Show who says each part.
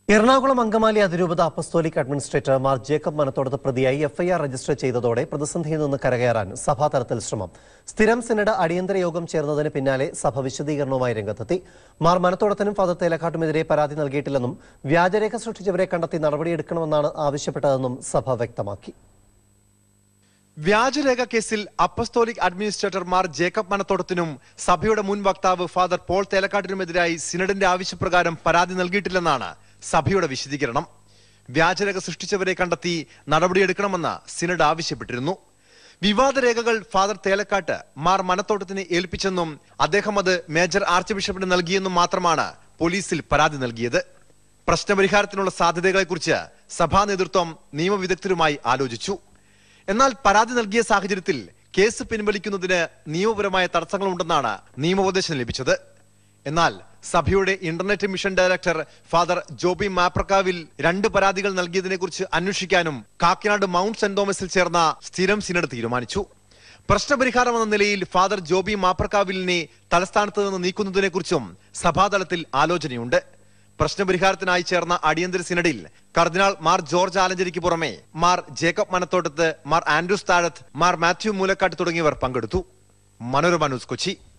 Speaker 1: എറണാകുളം അങ്കമാലി അതിരൂപത apostolic administrator Mar Jacob Manathodath പ്രതിയായി FIR register ചെയ്തതോടെ പ്രതിസന്ധിയിൽ നിന്ന് കരകയറാൻ സഭാതലത്തിൽ ശ്രമം സ്ഥിരം സിനഡ് അടിയന്തര യോഗം ചേർന്നതിന് പിന്നാലെ സഭ വിശദീകരണവുമായി രംഗത്തെത്തി മാർ മനത്തോടത്തിനും ഫാദർ തേലക്കാട്ടുമെതിരെ പരാതി നൽകിയിട്ടില്ലെന്നും വ്യാജരേഖ സൃഷ്ടിച്ചവരെ കണ്ടെത്തി നടപടിയെടുക്കണമെന്നാണ് ആവശ്യപ്പെട്ടതെന്നും സഭ വ്യക്തമാക്കി
Speaker 2: വ്യാജരേഖ കേസിൽ അപ്പസ്തോലിക് അഡ്മിനിസ്ട്രേറ്റർ മാർ ജേക്കബ് മനത്തോടത്തിനും സഭയുടെ മുൻ വക്താവ് ഫാദർ പോൾ തേലക്കാട്ടിനുമെതിരായി സിനഡിന്റെ ആവശ്യപ്രകാരം പരാതി നൽകിയിട്ടില്ലെന്നാണ് സഭയുടെ വിശദീകരണം വ്യാജരേഖ സൃഷ്ടിച്ചവരെ കണ്ടെത്തി നടപടിയെടുക്കണമെന്ന് സിനഡ് ആവശ്യപ്പെട്ടിരുന്നു വിവാദ രേഖകൾ ഫാദർ തേലക്കാട്ട് മാർ മനത്തോട്ടത്തിന് ഏൽപ്പിച്ചെന്നും അദ്ദേഹം അത് മേജർ ആർച്ച് ബിഷപ്പിന് നൽകിയെന്നും മാത്രമാണ് പോലീസിൽ പരാതി നൽകിയത് പ്രശ്നപരിഹാരത്തിനുള്ള സാധ്യതകളെക്കുറിച്ച് സഭാ നേതൃത്വം നിയമവിദഗ്ധരുമായി ആലോചിച്ചു എന്നാൽ പരാതി നൽകിയ സാഹചര്യത്തിൽ കേസ് പിൻവലിക്കുന്നതിന് നിയമപരമായ തടസ്സങ്ങളുണ്ടെന്നാണ് നിയമോപദേശം ലഭിച്ചത് എന്നാൽ സഭയുടെ internet mission director father Joby മാപ്രക്കാവിൽ രണ്ട് പരാതികൾ നൽകിയതിനെക്കുറിച്ച് അന്വേഷിക്കാനും കാക്കനാട് മൗണ്ട് സെന്റ് തോമസിൽ ചേർന്ന സ്ഥിരം സിനഡ് തീരുമാനിച്ചു പ്രശ്നപരിഹാരം എന്ന നിലയിൽ ഫാദർ ജോബി മാപ്രക്കാവിലിനെ തലസ്ഥാനത്ത് നിന്ന് നീക്കുന്നതിനെക്കുറിച്ചും സഭാതലത്തിൽ ആലോചനയുണ്ട് പ്രശ്നപരിഹാരത്തിനായി ചേർന്ന അടിയന്തര സിനഡിൽ കർദിനാൾ മാർ ജോർജ് ആലഞ്ചേരിക്ക് പുറമെ മാർ ജേക്കബ് മനത്തോട്ടത്ത് മാർ ആൻഡ്രൂസ് താഴത്ത് മാർ മാത്യു മൂലക്കാട്ട് തുടങ്ങിയവർ പങ്കെടുത്തു മനോരമ ന്യൂസ് കൊച്ചി